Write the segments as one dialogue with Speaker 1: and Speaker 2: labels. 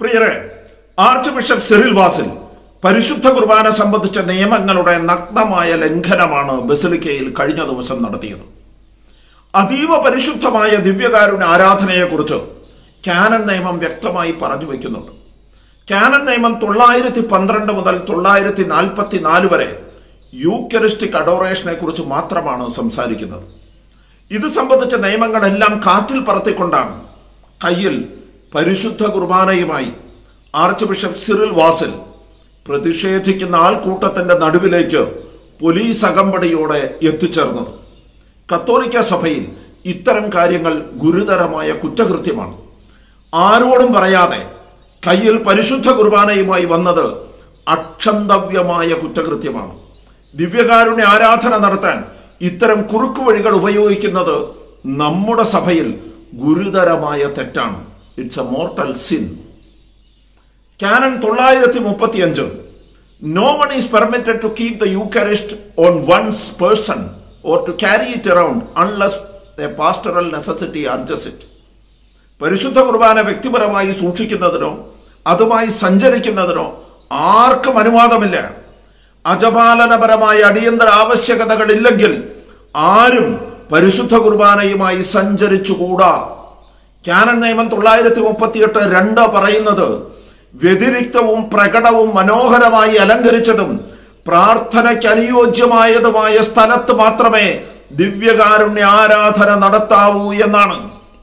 Speaker 1: പ്രിയരെ arch bishop Cyril വാസിൽ പരിശുദ്ധ കുർബാന സംബന്ധിച്ച നിയമങ്ങളുടെ നഗ്നമായ ലംഘനമാണ് ബസിലിക്കയിൽ കഴിഞ്ഞ ദിവസം നടത്തിയത് അതീവ പരിശുദ്ധമായ ദിവ്യകാരുണ്യ ആരാധനയെക്കുറിച്ച് കാനൻ നിയമം വ്യക്തമായി പറഞ്ഞു വയ്ക്കുന്നുണ്ട് കാനൻ നിയമം തൊള്ളായിരത്തി പന്ത്രണ്ട് മുതൽ തൊള്ളായിരത്തി നാൽപ്പത്തി നാല് വരെ യൂക്കരിസ്റ്റിക് അഡോറേഷനെ കുറിച്ച് മാത്രമാണ് സംസാരിക്കുന്നത് ഇത് സംബന്ധിച്ച നിയമങ്ങളെല്ലാം കാറ്റിൽ പറത്തിക്കൊണ്ടാണ് കയ്യിൽ പരിശുദ്ധ കുർബാനയുമായി ആർച്ച് ബിഷപ്പ് സിറിൽ വാസിൽ പ്രതിഷേധിക്കുന്ന ആൾക്കൂട്ടത്തിന്റെ നടുവിലേക്ക് പോലീസ് അകമ്പടിയോടെ എത്തിച്ചേർന്നത് കത്തോലിക്ക സഭയിൽ ഇത്തരം കാര്യങ്ങൾ ഗുരുതരമായ കുറ്റകൃത്യമാണ് ആരോടും പറയാതെ കയ്യിൽ പരിശുദ്ധ കുർബാനയുമായി വന്നത് അക്ഷന്തവ്യമായ കുറ്റകൃത്യമാണ് ദിവ്യകാരുണ്യ ആരാധന നടത്താൻ ഇത്തരം കുറുക്കുവഴികൾ ഉപയോഗിക്കുന്നത് നമ്മുടെ സഭയിൽ ഗുരുതരമായ തെറ്റാണ് it's a mortal sin canon തൊള്ളായിരത്തി മുപ്പത്തിയഞ്ച് no one is permitted to keep the Eucharist on one's person or to carry it around unless a pastoral necessity urges it പരിശുദ്ധ കുർബാന വ്യക്തിപരമായി സൂക്ഷിക്കുന്നതിനോ അതുമായി സഞ്ചരിക്കുന്നതിനോ ആർക്കും അനുവാദമില്ല അജപാലനപരമായ അടിയന്തര ആവശ്യകതകളില്ലെങ്കിൽ ആരും പരിശുദ്ധ കുർബാനയുമായി സഞ്ചരിച്ചുകൂടാ കാനൻ നിയമം തൊള്ളായിരത്തി മുപ്പത്തിയെട്ട് രണ്ട് പറയുന്നത് വ്യതിരിക്തവും പ്രകടവും മനോഹരമായി അലങ്കരിച്ചതും പ്രാർത്ഥനയ്ക്ക് അനുയോജ്യമായതുമായ സ്ഥലത്ത് മാത്രമേ ദിവ്യകാരുണ്യ ആരാധന നടത്താവൂ എന്നാണ്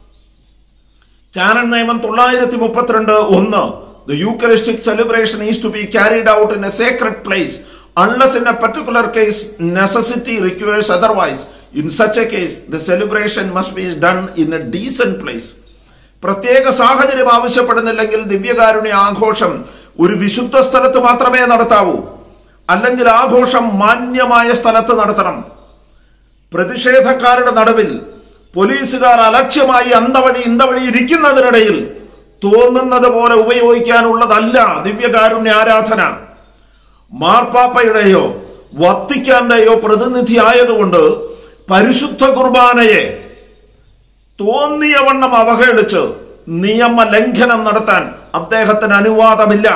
Speaker 1: കാനൻ നിയമം തൊള്ളായിരത്തി മുപ്പത്തിരണ്ട് ഒന്ന് the Eucharistic celebration is to be carried out in a sacred place unless in a particular case necessity requires otherwise in such a case the celebration must be done in a decent place പ്രത്യേക സാഹചര്യം ആവശ്യപ്പെടുന്നില്ലെങ്കിൽ ദിവ്യകാരുണ്യ ആഘോഷം ഒരു വിശുദ്ധ സ്ഥലത്ത് മാത്രമേ നടത്താവൂ അല്ലെങ്കിൽ ആഘോഷം മാന്യമായ സ്ഥലത്ത് നടത്തണം പ്രതിഷേധക്കാരുടെ നടുവിൽ പോലീസുകാർ അലക്ഷ്യമായി അന്തവഴി ഇന്തവഴി ഇരിക്കുന്നതിനിടയിൽ തോന്നുന്നത് പോലെ ഉപയോഗിക്കാനുള്ളതല്ല ദിവ്യകാരുണ്യ ആരാധന മാർപ്പാപ്പയുടെയോ വത്തിക്കാന്റെയോ പ്രതിനിധി ആയതുകൊണ്ട് പരിശുദ്ധ കുർബാനയെ തോന്നിയവണ്ണം അവഹേളിച്ച് നിയമ ലംഘനം നടത്താൻ അദ്ദേഹത്തിന് അനുവാദമില്ല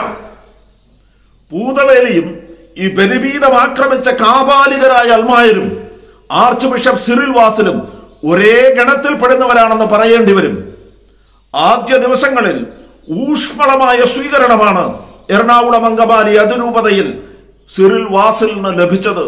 Speaker 1: പൂതവേലിയും ഈ ബലിപീഠം ആക്രമിച്ച കാപാലികരായ അൽമായരും ആർച്ച് ബിഷപ്പ് സിറിൽ വാസിലും ഒരേ ഗണത്തിൽപ്പെടുന്നവരാണെന്ന് പറയേണ്ടി വരും ആദ്യ ദിവസങ്ങളിൽ ഊഷ്മളമായ സ്വീകരണമാണ് എറണാകുളം അങ്കമാലി അതിരൂപതയിൽ സിറിൽ വാസിലിന് ലഭിച്ചത്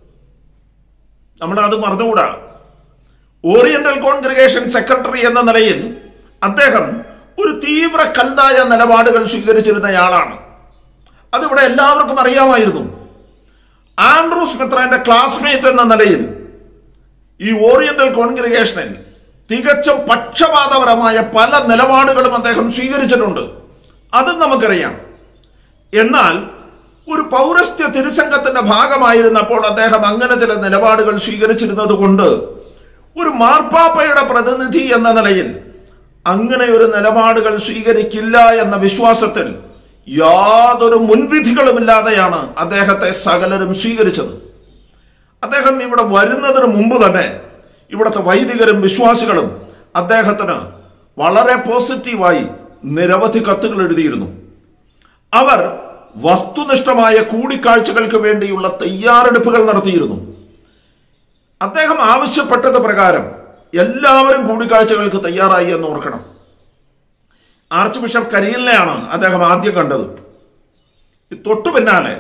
Speaker 1: നമ്മൾ അത് മറന്നുകൂടാ ഓറിയന്റൽ കോൺഗ്രിഗേഷൻ സെക്രട്ടറി എന്ന നിലയിൽ അദ്ദേഹം ഒരു തീവ്ര കല്ലായ നിലപാടുകൾ സ്വീകരിച്ചിരുന്നയാളാണ് അതിവിടെ എല്ലാവർക്കും അറിയാമായിരുന്നു ആൻഡ്രൂസ് മിത്രന്റെ ക്ലാസ്മേറ്റ് എന്ന നിലയിൽ ഈ ഓറിയന്റൽ കോൺഗ്രിഗേഷനിൽ തികച്ചും പക്ഷപാതപരമായ പല നിലപാടുകളും അദ്ദേഹം സ്വീകരിച്ചിട്ടുണ്ട് അതും നമുക്കറിയാം എന്നാൽ ഒരു പൗരസ്ത്യ തിരുസംഘത്തിന്റെ ഭാഗമായിരുന്നപ്പോൾ അദ്ദേഹം അങ്ങനെ ചില നിലപാടുകൾ സ്വീകരിച്ചിരുന്നത് കൊണ്ട് ഒരു മാർപ്പാപ്പയുടെ പ്രതിനിധി എന്ന നിലയിൽ അങ്ങനെ ഒരു നിലപാടുകൾ സ്വീകരിക്കില്ല എന്ന വിശ്വാസത്തിൽ യാതൊരു മുൻവിധികളുമില്ലാതെയാണ് അദ്ദേഹത്തെ സകലരും സ്വീകരിച്ചത് അദ്ദേഹം ഇവിടെ വരുന്നതിന് മുമ്പ് തന്നെ ഇവിടുത്തെ വൈദികരും വിശ്വാസികളും അദ്ദേഹത്തിന് വളരെ പോസിറ്റീവായി നിരവധി കത്തുകൾ എഴുതിയിരുന്നു അവർ വസ്തുനിഷ്ഠമായ കൂടിക്കാഴ്ചകൾക്ക് വേണ്ടിയുള്ള തയ്യാറെടുപ്പുകൾ നടത്തിയിരുന്നു അദ്ദേഹം ആവശ്യപ്പെട്ടത് പ്രകാരം എല്ലാവരും കൂടിക്കാഴ്ചകൾക്ക് തയ്യാറായി എന്ന് ഓർക്കണം ആർച്ച് ബിഷപ്പ് കരിയലിനെയാണ് അദ്ദേഹം ആദ്യം കണ്ടത് തൊട്ടു പിന്നാലെ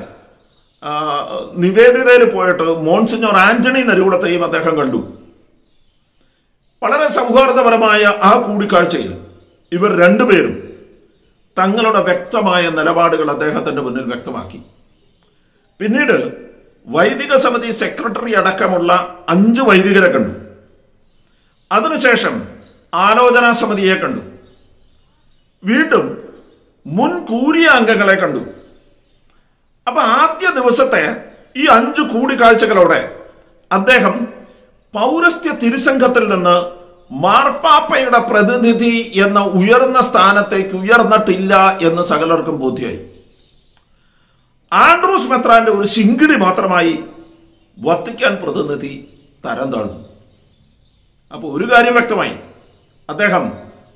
Speaker 1: നിവേദിതയിൽ പോയിട്ട് മോൺസിഞ്ഞോർ ആന്റണി നരുകുളത്തെയും അദ്ദേഹം കണ്ടു വളരെ സൗഹാർദ്ദപരമായ ആ കൂടിക്കാഴ്ചയിൽ ഇവർ രണ്ടുപേരും തങ്ങളുടെ വ്യക്തമായ നിലപാടുകൾ അദ്ദേഹത്തിന്റെ മുന്നിൽ വ്യക്തമാക്കി പിന്നീട് വൈദിക സമിതി സെക്രട്ടറി അടക്കമുള്ള അഞ്ച് വൈദികരെ കണ്ടു അതിനുശേഷം ആലോചനാ സമിതിയെ കണ്ടു വീണ്ടും മുൻ കൂരിയ അംഗങ്ങളെ കണ്ടു അപ്പൊ ആദ്യ ദിവസത്തെ ഈ അഞ്ച് കൂടിക്കാഴ്ചകളോടെ അദ്ദേഹം പൗരസ്ത്യ തിരുസംഘത്തിൽ നിന്ന് മാർപ്പാപ്പയുടെ പ്രതിനിധി എന്ന ഉയർന്ന സ്ഥാനത്തേക്ക് ഉയർന്നിട്ടില്ല എന്ന് സകലർക്കും ബോധ്യമായി ആൻഡ്രൂസ് മെത്രാന്റെ ഒരു ശിങ്കിടി മാത്രമായി വത്തിക്കാൻ പ്രതിനിധി തരം താഴ്ന്നു അപ്പോൾ ഒരു കാര്യം വ്യക്തമായി അദ്ദേഹം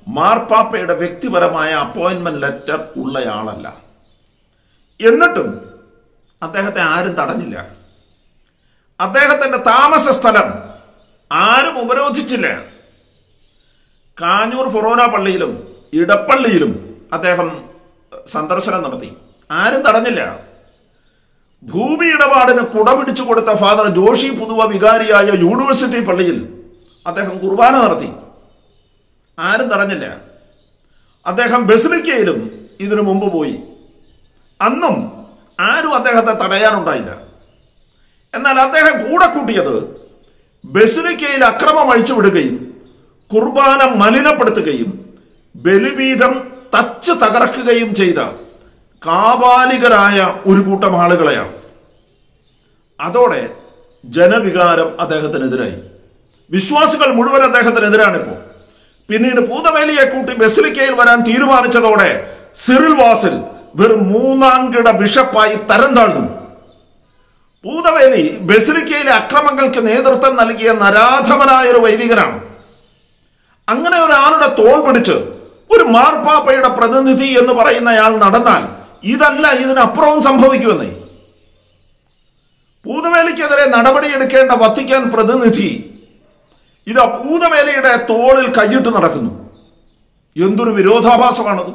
Speaker 1: മാർപ്പാപ്പയുടെ വ്യക്തിപരമായ അപ്പോയിന്റ്മെന്റ് ലെറ്റർ ഉള്ളയാളല്ല എന്നിട്ടും അദ്ദേഹത്തെ ആരും തടഞ്ഞില്ല അദ്ദേഹത്തിന്റെ താമസ സ്ഥലം ആരും ഉപരോധിച്ചില്ല കാഞ്ഞൂർ ഫൊറോന പള്ളിയിലും ഇടപ്പള്ളിയിലും അദ്ദേഹം സന്ദർശനം നടത്തി ആരും തടഞ്ഞില്ല ഭൂമി ഇടപാടിന് കുടപിടിച്ചു കൊടുത്ത ഫാദർ ജോഷി പുതുവ വികാരിയായ യൂണിവേഴ്സിറ്റി പള്ളിയിൽ അദ്ദേഹം കുർബാന നടത്തി ആരും തടഞ്ഞില്ല അദ്ദേഹം ബസിലിക്കയിലും ഇതിനു മുമ്പ് പോയി അന്നും ആരും അദ്ദേഹത്തെ തടയാനുണ്ടായില്ല എന്നാൽ അദ്ദേഹം കൂടെ കൂട്ടിയത് ബസിലിക്കയിൽ അക്രമം അഴിച്ചുവിടുകയും കുർബാന മലിനപ്പെടുത്തുകയും ബലിപീഠം തച്ച് തകർക്കുകയും ചെയ്ത കാപാലികരായ ഒരു കൂട്ടം ആളുകളെയാണ് അതോടെ ജനവികാരം അദ്ദേഹത്തിനെതിരായി വിശ്വാസികൾ മുഴുവൻ അദ്ദേഹത്തിനെതിരാണിപ്പോ പിന്നീട് പൂതവേലിയെ കൂട്ടി ബസിലിക്കയിൽ വരാൻ തീരുമാനിച്ചതോടെ സിറിൽ വാസിൽ വെറും മൂന്നാംകിട ബിഷപ്പായി തരം താഴ്ന്നു പൂതവേലി ബസിലിക്കയിലെ അക്രമങ്ങൾക്ക് നേതൃത്വം നൽകിയ നരാധമനായ ഒരു വൈദികനാണ് അങ്ങനെ ഒരാളുടെ തോൾ പിടിച്ച് ഒരു മാർപ്പാപ്പയുടെ പ്രതിനിധി എന്ന് പറയുന്നയാൾ നടന്നാൽ ഇതല്ല ഇതിനപ്പുറവും സംഭവിക്കുമെന്നേ പൂതവേലിക്കെതിരെ നടപടിയെടുക്കേണ്ട വത്തിക്കാൻ പ്രതിനിധി ഇത് പൂതവേലയുടെ തോളിൽ കൈയിട്ട് നടക്കുന്നു എന്തൊരു വിരോധാഭാസമാണത്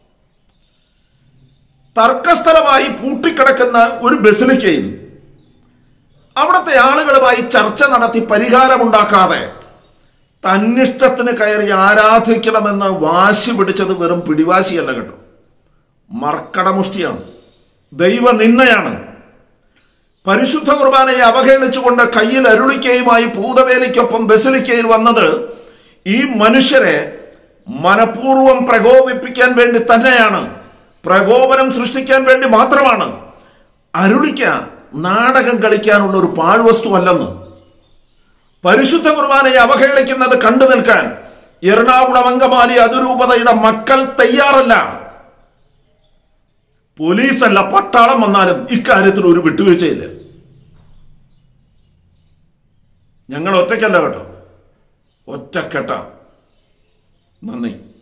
Speaker 1: തർക്കസ്ഥലമായി പൂട്ടിക്കിടക്കുന്ന ഒരു ബസിലിക്കയിൽ അവിടുത്തെ ആളുകളുമായി ചർച്ച നടത്തി പരിഹാരമുണ്ടാക്കാതെ തന്നിഷ്ടത്തിന് കയറി ആരാധിക്കണമെന്ന് വാശി പിടിച്ചത് വെറും പിടിവാശിയല്ല കേട്ടോ മർക്കടമുഷ്ടിയാണ് ദൈവനിന്ദയാണ് പരിശുദ്ധ കുർബാനയെ അവഹേളിച്ചുകൊണ്ട് കയ്യിൽ അരുളിക്കയുമായി പൂതവേലിക്കൊപ്പം ബസിലിക്കയിൽ വന്നത് ഈ മനുഷ്യരെ മനഃപൂർവ്വം പ്രകോപിപ്പിക്കാൻ വേണ്ടി തന്നെയാണ് പ്രകോപനം സൃഷ്ടിക്കാൻ വേണ്ടി മാത്രമാണ് അരുളിക്ക നാടകം കളിക്കാനുള്ള ഒരു പാഴ്വസ്തു അല്ലെന്ന് പരിശുദ്ധ കുർബാനയെ അവഹേളിക്കുന്നത് കണ്ടു നിൽക്കാൻ എറണാകുളം അങ്കമാലി അതിരൂപതയുടെ മക്കൾ തയ്യാറല്ല പോലീസല്ല പട്ടാളം വന്നാലും ഇക്കാര്യത്തിൽ ഒരു വിട്ടുവീഴ്ചയില്ല ഞങ്ങൾ ഒറ്റയ്ക്കല്ല കേട്ടോ ഒറ്റക്കെട്ട നന്ദി